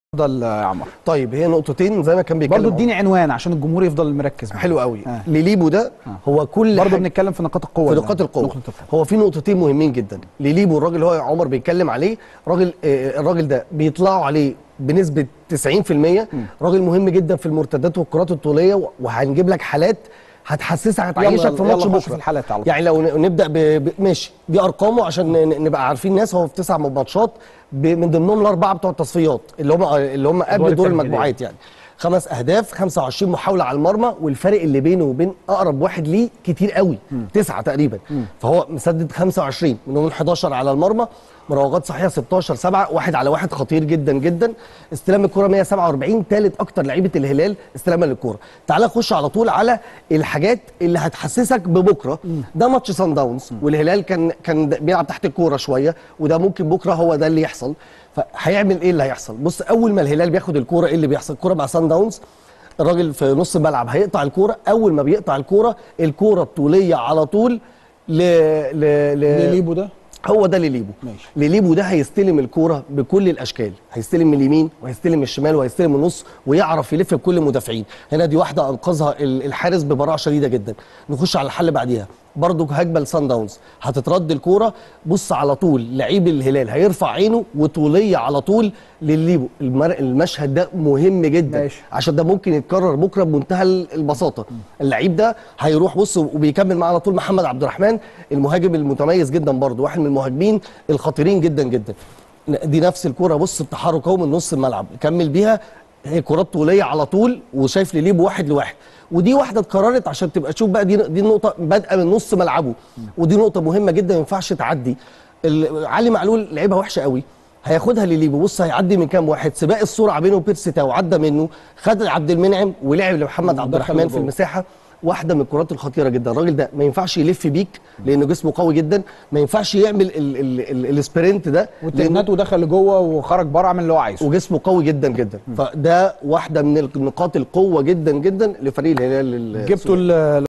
اتفضل يا عمر طيب هي نقطتين زي ما كان بيتكلم برضه اديني عنوان عشان الجمهور يفضل مركز معاك. حلو قوي آه. ليليبو ده هو كل برضه حاجة- بنتكلم في نقاط القوه في ده. نقاط القوه نقطة القوة. هو في نقطتين مهمين جدا ليليبو الراجل اللي هو عمر بيتكلم عليه راجل آه، الراجل ده بيطلعوا عليه بنسبه 90% راجل مهم جدا في المرتدات والكرات الطوليه وهنجيب لك حالات هتحسسك هتعيشك يلا- في يلا ماتش نخش بكره في الحالات على طول. يعني لو ن- نبدا ب... ب... ماشي دي ارقامه عشان ن- نبقى عارفين ناس هو في تسع ماتشات ب... من ضمنهم الاربعه بتوع التصفيات اللي هم اللي هم قبل دور التمهيدية. المجموعات يعني خمس اهداف 25 محاوله على المرمى والفرق اللي بينه وبين اقرب واحد ليه كتير قوي تسعه تقريبا فهو مسدد 25 منهم 11 على المرمى مراوغات صحيحه 16 7 واحد على واحد خطير جدا جدا استلام الكره 147 ثالث اكتر لعيبه الهلال استلاما للكره تعال نخش على طول على الحاجات اللي هتحسسك ببكره ده ماتش سان داونز والهلال كان كان بيلعب تحت الكوره شويه وده ممكن بكره هو ده اللي يحصل فهيعمل ايه اللي هيحصل بص اول ما الهلال بياخد الكوره ايه اللي بيحصل الكوره مع سان داونز الراجل في نص الملعب هيقطع الكوره اول ما بيقطع الكوره الكوره الطوليه على طول ل ل ل ليليبو ده هو ده ليليبو ماشي. ليليبو ده هيستلم الكوره بكل الاشكال هيستلم من اليمين وهيستلم من الشمال وهيستلم من النص ويعرف يلف بكل المدافعين هنا دي واحده انقذها ال- الحارس ببراعه شديده جدا نخش على الحل بعديها برضو هجمه لسان داونز هتترد الكوره بص على طول لعيب الهلال هيرفع عينه وطوليه على طول لليبو المر... المشهد ده مهم جدا ماشي. عشان ده ممكن يتكرر بكره بمنتهى البساطه اللعيب ده هيروح بص وبيكمل معاه على طول محمد عبد الرحمن المهاجم المتميز جدا برضه واحد من المهاجمين الخطيرين جدا جدا دي نفس الكوره بص بتحرك اهو من نص الملعب كمل بيها هي كرات طوليه على طول وشايف ليبو واحد لواحد ودي واحده اتكررت عشان تبقى تشوف بقى دي دي النقطه بادئه من نص ملعبه ودي نقطه مهمه جدا ما ينفعش تعدي ال- علي معلول لعبها وحشه قوي هياخدها لليبو بص هيعدي من كام واحد سباق السرعه بينه وبيرسي تاو عدى منه خد عبد المنعم ولعب لمحمد عبد دخل الرحمن في لجوه. المساحه واحده من الكرات الخطيره جدا الراجل ده ما ينفعش يلف بيك لانه جسمه قوي جدا ما ينفعش يعمل ال ال ال السبرنت ده لأنه- والتهنات ودخل لجوه وخرج بره عمل اللي هو عايزه وجسمه قوي جدا جدا فده واحده من نقاط القوه جدا جدا لفريق الهلال جبتوا ال-